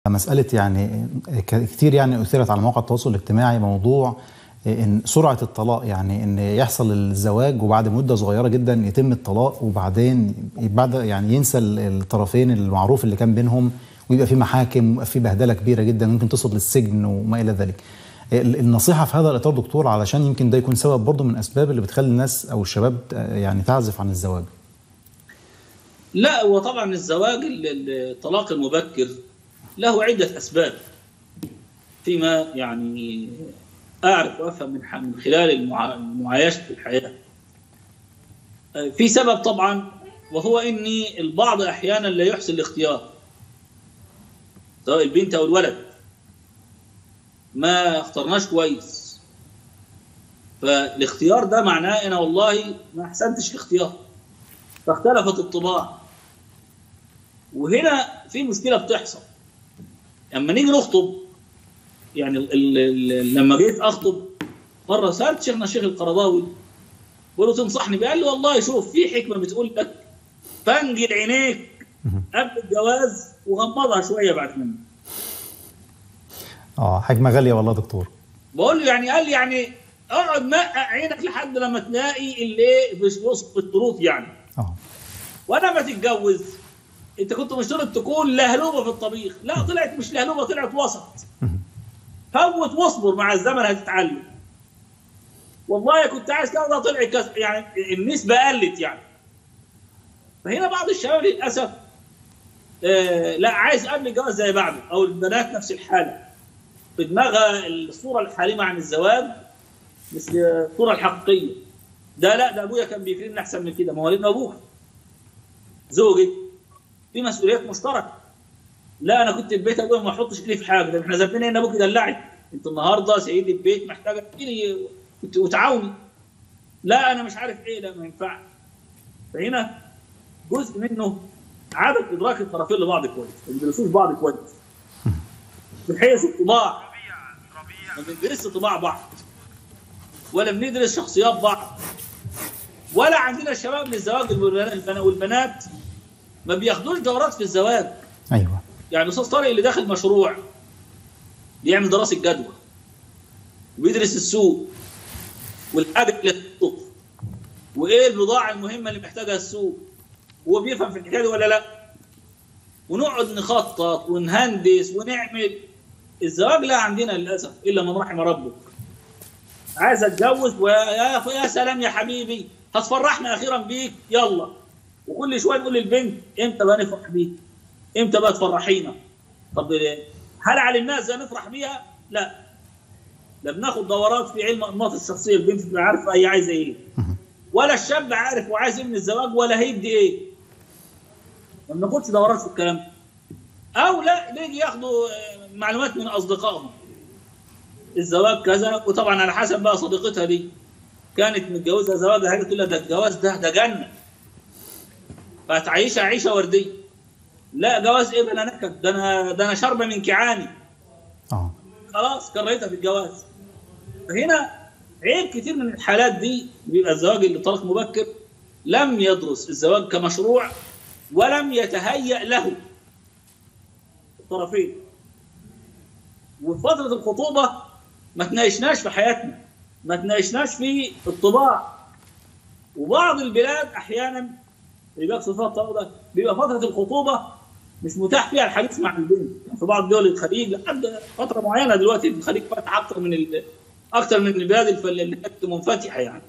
مسألة يعني كتير يعني أثيرت على مواقع التواصل الاجتماعي موضوع إن سرعة الطلاق يعني إن يحصل الزواج وبعد مدة صغيرة جدا يتم الطلاق وبعدين بعد يعني ينسى الطرفين المعروف اللي كان بينهم ويبقى في محاكم ويبقى في بهدلة كبيرة جدا ممكن تصل للسجن وما إلى ذلك. النصيحة في هذا الإطار دكتور علشان يمكن ده يكون سبب برضه من الأسباب اللي بتخلي الناس أو الشباب يعني تعزف عن الزواج. لا هو طبعا الزواج الطلاق المبكر له عدة أسباب فيما يعني أعرف وأفهم من من خلال معايشة الحياة في سبب طبعا وهو أن البعض أحيانا لا يحسن الاختيار سواء البنت أو الولد ما اخترناش كويس فالاختيار ده معناه أنا والله ما أحسنتش في اختيار فاختلفت الطباع وهنا في مشكلة بتحصل اما نيجي نخطب يعني ال ال لما جيت اخطب مره سالت شيخنا الشيخ القرضاوي بقول له تنصحني قال لي والله شوف في حكمه بتقول لك فنجل عينيك قبل الجواز وغمضها شويه بعد منه اه حكمه غاليه والله دكتور بقول له يعني قال لي يعني اقعد مقع عينك لحد لما تلاقي اللي في وسط الطروف يعني اه وانا ما تتجوز انت كنت مشترط تكون لهلوبه في الطبيخ لا طلعت مش لهلوبه طلعت وسط فوت واصبر مع الزمن هتتعلم والله كنت عايز كذا طلع كذا يعني النسبه قلت يعني فهنا بعض الشباب للاسف آه لا عايز قبل الجواز زي بعده او البنات نفس الحاله في دماغها الصوره الحالمه عن الزواج مثل الصوره الحقيقيه ده لا ده ابويا كان بيكرمني احسن من كده ما هو لان ابوها زوجي في مسؤوليات مشتركه لا انا كنت في البيت ابويا ما احطش ايدي في حاجه ده احنا ذنبنا ان ابوك يدلعك انت النهارده سيدي البيت محتاجه تجيلي وتعاوني لا انا مش عارف ايه لا ما ينفعش فهنا جزء منه عدم ادراك الطرفين لبعض كويس ما بيدرسوش بعض كويس من حيث الطباع ما بندرسش طباع بعض ولا بندرس شخصيات بعض ولا عندنا الشباب للزواج والبنات ما بياخدوش دورات في الزواج ايوه يعني الاستاذ طارق اللي داخل مشروع بيعمل دراسه جدوى وبيدرس السوق والحاجه اللي تطلب وايه البضاعه المهمه اللي محتاجها السوق هو بيفهم في الحكايه دي ولا لا ونقعد نخطط ونهندس ونعمل الزواج لا عندنا للاسف الا من رحم ربك عايز اتجوز ويا يا سلام يا حبيبي هتفرحنا اخيرا بيك يلا وكل شويه نقول للبنت امتى بقى نفرح بيك؟ امتى بقى تفرحينا؟ طب هل علمناها ازاي نفرح بيها؟ لا. لا بناخد دورات في علم انماط الشخصيه البنت تبقى عارفه هي عايزه ايه. ولا الشاب عارف وعايز ايه من الزواج ولا هيبدي ايه. ما بناخدش دورات في الكلام ده. او لا نيجي ياخدوا معلومات من اصدقائهم. الزواج كذا وطبعا على حسب بقى صديقتها دي. كانت متجوزه زواج حاجه تقول لها ده الجواز ده ده جنه. فتعيشها عيشه ورديه لا جواز ايه ده انا نكد ده انا ده انا شاربه من كعاني اه خلاص كرهتها في الجواز فهنا عيب كتير من الحالات دي بيبقى الزواج اللي طلاق مبكر لم يدرس الزواج كمشروع ولم يتهيأ له الطرفين وفي فترة الخطوبة ما تناقشناش في حياتنا ما تناقشناش في الطباع وبعض البلاد أحيانا اللي بيقصد فيها الطلاق ده بيبقى فتره الخطوبه مش متاح فيها الحديث مع البنت يعني في بعض دول الخليج لحد فتره معينه دلوقتي الخليج فتح اكثر من ال... اكثر من البلاد اللي كانت منفتحه يعني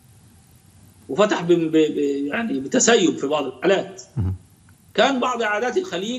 وفتح ب... ب... ب... يعني بتسيب في بعض الحالات كان بعض عادات الخليج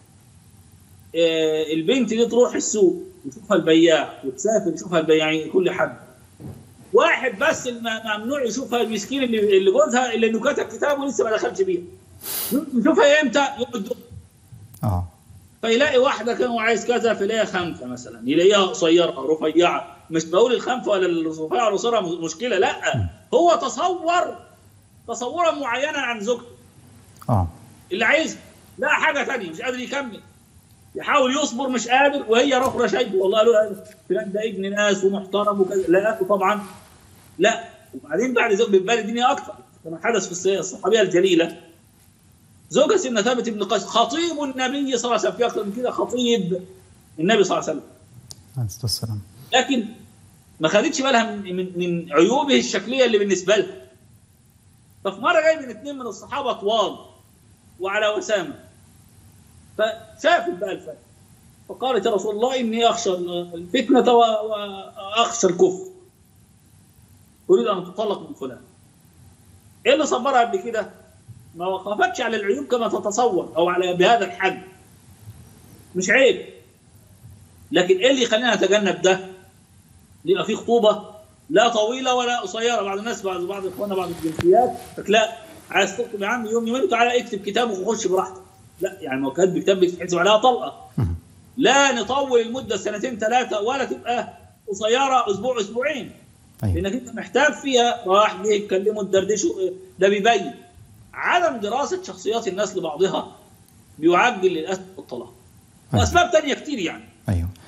آه البنت دي تروح السوق يشوفها البياع وتسافر يشوفها البياعين كل حد واحد بس ممنوع يشوفها المسكين اللي اللي جوزها اللي انه كتب كتاب ولسه ما دخلش بيها يشوفها امتى؟ يوم الدخل اه فيلاقي واحده كان هو عايز كذا فيلاقيها خنفه مثلا يلاقيها قصيره رفيعه مش بقول الخنفه ولا الرفيعه القصيره مشكله لا هو تصور تصورا معينا عن زوجته اه اللي عايز لا حاجه ثانيه مش قادر يكمل يحاول يصبر مش قادر وهي رخرة شايفه والله قالوا فلان ده ابن ناس ومحترم وكذا لا طبعا لا وبعدين بعد ذلك بتبان الدنيا اكثر كما حدث في الصحابيه الجليله زوجة سيدنا ثابت بن قيس خطيب النبي صلى الله عليه وسلم في اكثر من كده خطيب النبي صلى الله عليه وسلم عليه الصلاه والسلام لكن ما خدتش بالها من, من, من عيوبه الشكليه اللي بالنسبه لها ففي مره جاي من اثنين من الصحابه طوال وعلى وسامه فشافت بقى الفتنه فقالت يا رسول الله اني اخشى الفتنه و- واخشى الكفر اريد ان تطلق من فلان ايه اللي صبرها قبل كده؟ ما وقفتش على العيوب كما تتصور او على بهذا الحد مش عيب لكن ايه اللي يخلينا نتجنب ده؟ يبقى في خطوبه لا طويله ولا قصيره بعض الناس بعض بعض اخواننا بعض الجنسيات يقول لا عايز تخطب يا عم يوم يومين تعالى اكتب كتاب وخش براحتك لا يعني ما هو كاتب كتاب بيتحسب عليها طلقه لا نطول المده سنتين ثلاثه ولا تبقى قصيره اسبوع اسبوعين ايوه لانك انت محتاج فيها راح جه يتكلموا تدردشوا ده بيبين عدم دراسه شخصيات الناس لبعضها بيعجل للاسف الطلاق أيوة. واسباب تانية كتير يعني ايوه